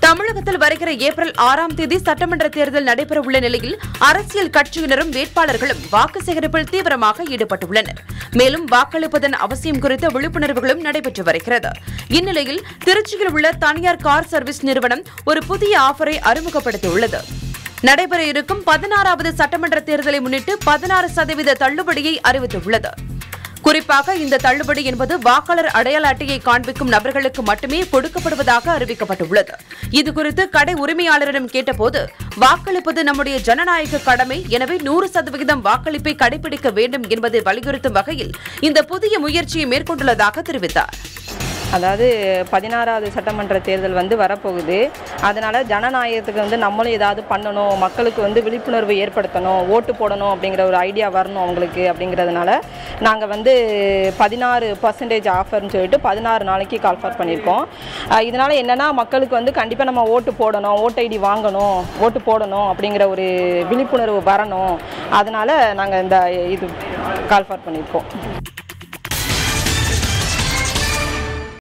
தமிழகத்தில் வருகிற ஏப்ரல் ஆறாம் தேதி சட்டமன்ற தேர்தல் நடைபெறவுள்ள நிலையில் அரசியல் கட்சியினரும் வேட்பாளர்களும் வாக்கு சேகரிப்பில் தீவிரமாக ஈடுபட்டுள்ளனர் மேலும் வாக்களிப்பதன் அவசியம் குறித்த விழிப்புணர்வுகளும் நடைபெற்று வருகிறது இந்நிலையில் திருச்சியில் உள்ள தனியார் கார் சர்வீஸ் நிறுவனம் ஒரு புதிய ஆஃபரை அறிமுகப்படுத்தியுள்ளது நடைபெற இருக்கும் பதினாறாவது சட்டமன்ற தேர்தலை முன்னிட்டு பதினாறு சதவீத தள்ளுபடியை அறிவித்துள்ளது குறிப்பாக இந்த தள்ளுபடி என்பது வாக்காளர் அடையாள அட்டையை காண்பிக்கும் நபர்களுக்கு மட்டுமே கொடுக்கப்படுவதாக அறிவிக்கப்பட்டுள்ளது இதுகுறித்து கடை உரிமையாளரிடம் கேட்டபோது வாக்களிப்பது நம்முடைய ஜனநாயக கடமை எனவே நூறு சதவிகிதம் வாக்களிப்பை கடைபிடிக்க வேண்டும் என்பதை வலியுறுத்தும் வகையில் இந்த புதிய முயற்சியை மேற்கொண்டுள்ளதாக தெரிவித்தார் அதாவது பதினாறாவது சட்டமன்ற தேர்தல் வந்து வரப்போகுது அதனால் ஜனநாயகத்துக்கு வந்து நம்மளும் ஏதாவது பண்ணணும் மக்களுக்கு வந்து விழிப்புணர்வு ஏற்படுத்தணும் ஓட்டு போடணும் அப்படிங்கிற ஒரு ஐடியா வரணும் அவங்களுக்கு அப்படிங்கிறதுனால நாங்கள் வந்து பதினாறு பர்சன்டேஜ் ஆஃபர்னு சொல்லிட்டு பதினாறு நாளைக்கு கால்ஃபார் பண்ணியிருக்கோம் அஹ் இதனால் என்னென்னா மக்களுக்கு வந்து கண்டிப்பாக நம்ம ஓட்டு போடணும் ஓட்டு ஐடி வாங்கணும் ஓட்டு போடணும் அப்படிங்கிற ஒரு விழிப்புணர்வு வரணும் அதனால் நாங்கள் இந்த இது கால்ஃபார் பண்ணியிருக்கோம்